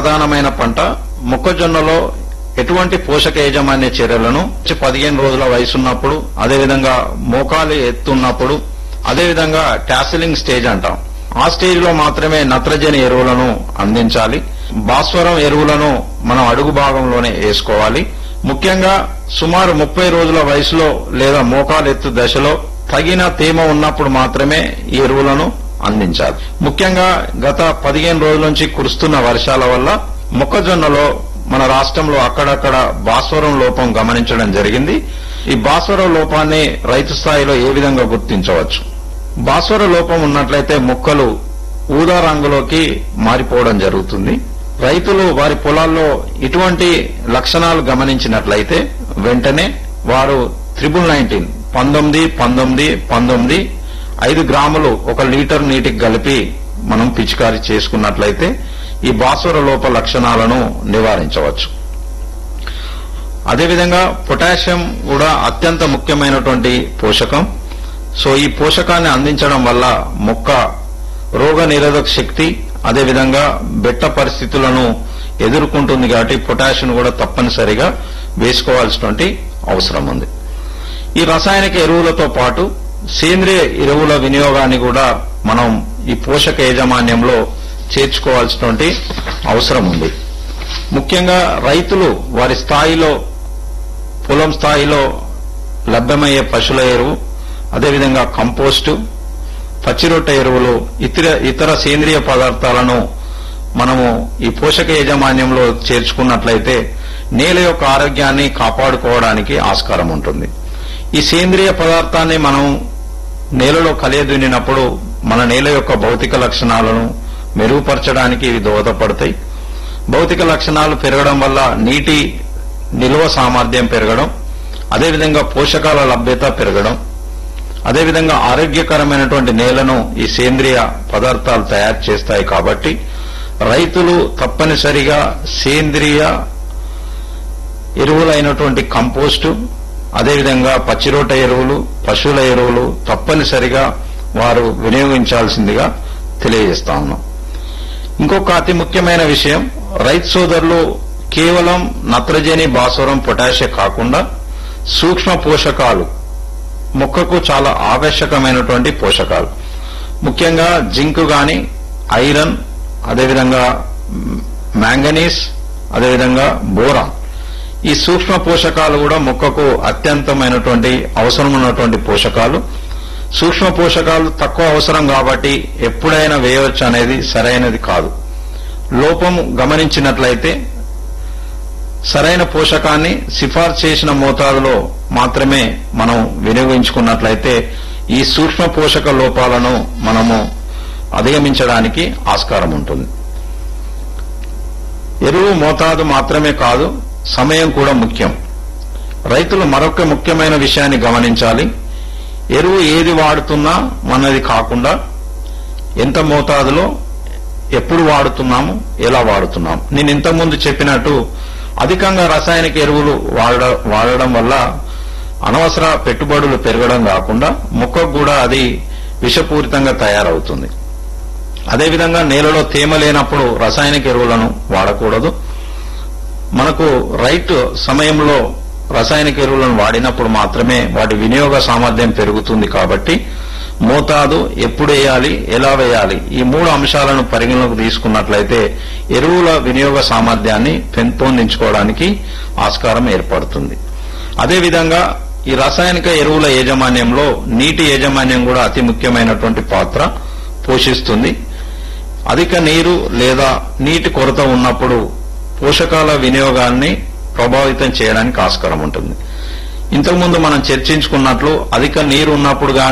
ప్రధానమైన పంట మొక్కజొన్నలో ఎటువంటి పోషక యాజమాన్య చర్యలను పదిహేను రోజుల వయసు ఉన్నప్పుడు అదేవిధంగా మోకాలు ఎత్తున్నప్పుడు అదేవిధంగా టాసిలింగ్ స్టేజ్ అంటాం ఆ స్టేజ్ లో మాత్రమే నత్రజని ఎరువులను అందించాలి భాస్వరం ఎరువులను మనం అడుగు భాగంలోనే వేసుకోవాలి ముఖ్యంగా సుమారు ముప్పై రోజుల వయసులో లేదా మోకాలు ఎత్తు దశలో తగిన తేమ ఉన్నప్పుడు మాత్రమే ఈ ఎరువులను అందించాలి ముఖ్యంగా గత పదిహేను రోజుల నుంచి కురుస్తున్న వర్షాల వల్ల మొక్కజొన్నలో మన రాష్ట్రంలో అక్కడక్కడ భాస్వరం లోపం గమనించడం జరిగింది ఈ భాస్వరం లోపాన్ని రైతు స్థాయిలో ఏ విధంగా గుర్తించవచ్చు భాస్వర లోపం ఉన్నట్లయితే మొక్కలు ఊదా రంగులోకి మారిపోవడం జరుగుతుంది రైతులు వారి పొలాల్లో ఇటువంటి లక్షణాలు గమనించినట్లయితే వెంటనే వారు త్రిబుల్ నైన్టీన్ పంతొమ్మిది పంతొమ్మిది పంతొమ్మిది ఐదు గ్రాములు ఒక లీటర్ నీటికి కలిపి మనం పిచికారీ చేసుకున్నట్లయితే ఈ భాస్వర లోప లక్షణాలను నివారించవచ్చు అదేవిధంగా పొటాషియం కూడా అత్యంత ముఖ్యమైనటువంటి పోషకం సో ఈ పోషకాన్ని అందించడం వల్ల మొక్క రోగ నిరోధక శక్తి అదేవిధంగా బెట్ట పరిస్థితులను ఎదుర్కొంటుంది కాబట్టి పొటాషియం కూడా తప్పనిసరిగా వేసుకోవాల్సినటువంటి అవసరం ఉంది ఈ రసాయనిక ఎరువులతో పాటు సేంద్రియ ఎరువుల వినియోగాన్ని కూడా మనం ఈ పోషక యాజమాన్యంలో చేర్చుకోవాల్సినటువంటి అవసరం ఉంది ముఖ్యంగా రైతులు వారి స్థాయిలో పొలం స్థాయిలో లభ్యమయ్యే పశువుల ఎరువు అదేవిధంగా కంపోస్టు పచ్చిరొట్ట ఎరువులు ఇతర ఇతర సేంద్రియ పదార్థాలను మనము ఈ పోషక యాజమాన్యంలో చేర్చుకున్నట్లయితే నేల యొక్క ఆరోగ్యాన్ని కాపాడుకోవడానికి ఆస్కారం ఉంటుంది ఈ సేంద్రియ పదార్థాన్ని మనం నేలలో కలియదున్నినప్పుడు మన నేల యొక్క భౌతిక లక్షణాలను మెరుగుపరచడానికి ఇవి దోహదపడతాయి భౌతిక లక్షణాలు పెరగడం వల్ల నీటి నిల్వ సామర్థ్యం పెరగడం అదేవిధంగా పోషకాల లభ్యత పెరగడం అదేవిధంగా ఆరోగ్యకరమైనటువంటి నేలను ఈ సేంద్రియ పదార్థాలు తయారు చేస్తాయి కాబట్టి రైతులు తప్పనిసరిగా సేంద్రియ ఎరువులైనటువంటి కంపోస్టు అదేవిధంగా పచ్చిరోట ఎరువులు పశువుల ఎరువులు తప్పనిసరిగా వారు వినియోగించాల్సిందిగా తెలియజేస్తా ఉన్నాం ఇంకొక అతి ముఖ్యమైన విషయం రైతు సోదరులు కేవలం నత్రజని భాస్వరం పొటాషియం కాకుండా సూక్ష్మ పోషకాలు మొక్కకు చాలా ఆవశ్యకమైనటువంటి పోషకాలు ముఖ్యంగా జింక్ గాని ఐరన్ అదేవిధంగా మ్యాంగనీస్ అదేవిధంగా బోరాన్ ఈ సూక్ష్మ పోషకాలు కూడా మొక్కకు అత్యంతమైనటువంటి అవసరం ఉన్నటువంటి పోషకాలు సూక్ష్మ పోషకాలు తక్కువ అవసరం కాబట్టి ఎప్పుడైనా వేయవచ్చు అనేది సరైనది కాదు లోపం గమనించినట్లయితే సరైన పోషకాన్ని సిఫార్సు చేసిన మోతాదులో మాత్రమే మనం వినియోగించుకున్నట్లయితే ఈ సూక్ష్మ పోషక లోపాలను మనము అధిగమించడానికి ఆస్కారం ఉంటుంది ఎరువు మోతాదు మాత్రమే కాదు సమయం కూడా ముఖ్యం రైతులు మరొక ముఖ్యమైన విషయాన్ని గమనించాలి ఎరువు ఏది వాడుతున్నా మనది కాకుండా ఎంత మోతాదులో ఎప్పుడు వాడుతున్నాము ఎలా వాడుతున్నాము నేను ఇంతకుముందు చెప్పినట్టు అధికంగా రసాయనిక ఎరువులు వాడ వాడడం వల్ల అనవసర పెట్టుబడులు పెరగడం కాకుండా మొక్కకు కూడా అది విషపూరితంగా తయారవుతుంది అదేవిధంగా నేలలో తేమ లేనప్పుడు రసాయనిక ఎరువులను వాడకూడదు మనకు రైట్ సమయంలో రసాయనిక ఎరువులను వాడినప్పుడు మాత్రమే వాటి వినియోగ సామర్థ్యం పెరుగుతుంది కాబట్టి మోతాదు ఎప్పుడు వేయాలి ఎలా వేయాలి ఈ మూడు అంశాలను పరిగణలోకి తీసుకున్నట్లయితే ఎరువుల వినియోగ సామర్థ్యాన్ని పెంపొందించుకోవడానికి ఆస్కారం ఏర్పడుతుంది అదేవిధంగా ఈ రసాయనిక ఎరువుల యాజమాన్యంలో నీటి యాజమాన్యం కూడా అతి ముఖ్యమైనటువంటి పాత్ర పోషిస్తుంది అధిక నీరు లేదా నీటి కొరత ఉన్నప్పుడు పోషకాల వినియోగాన్ని ప్రభావితం చేయడానికి ఆస్కారం ఉంటుంది ఇంతకుముందు మనం చర్చించుకున్నట్లు అధిక నీరు ఉన్నప్పుడు గాని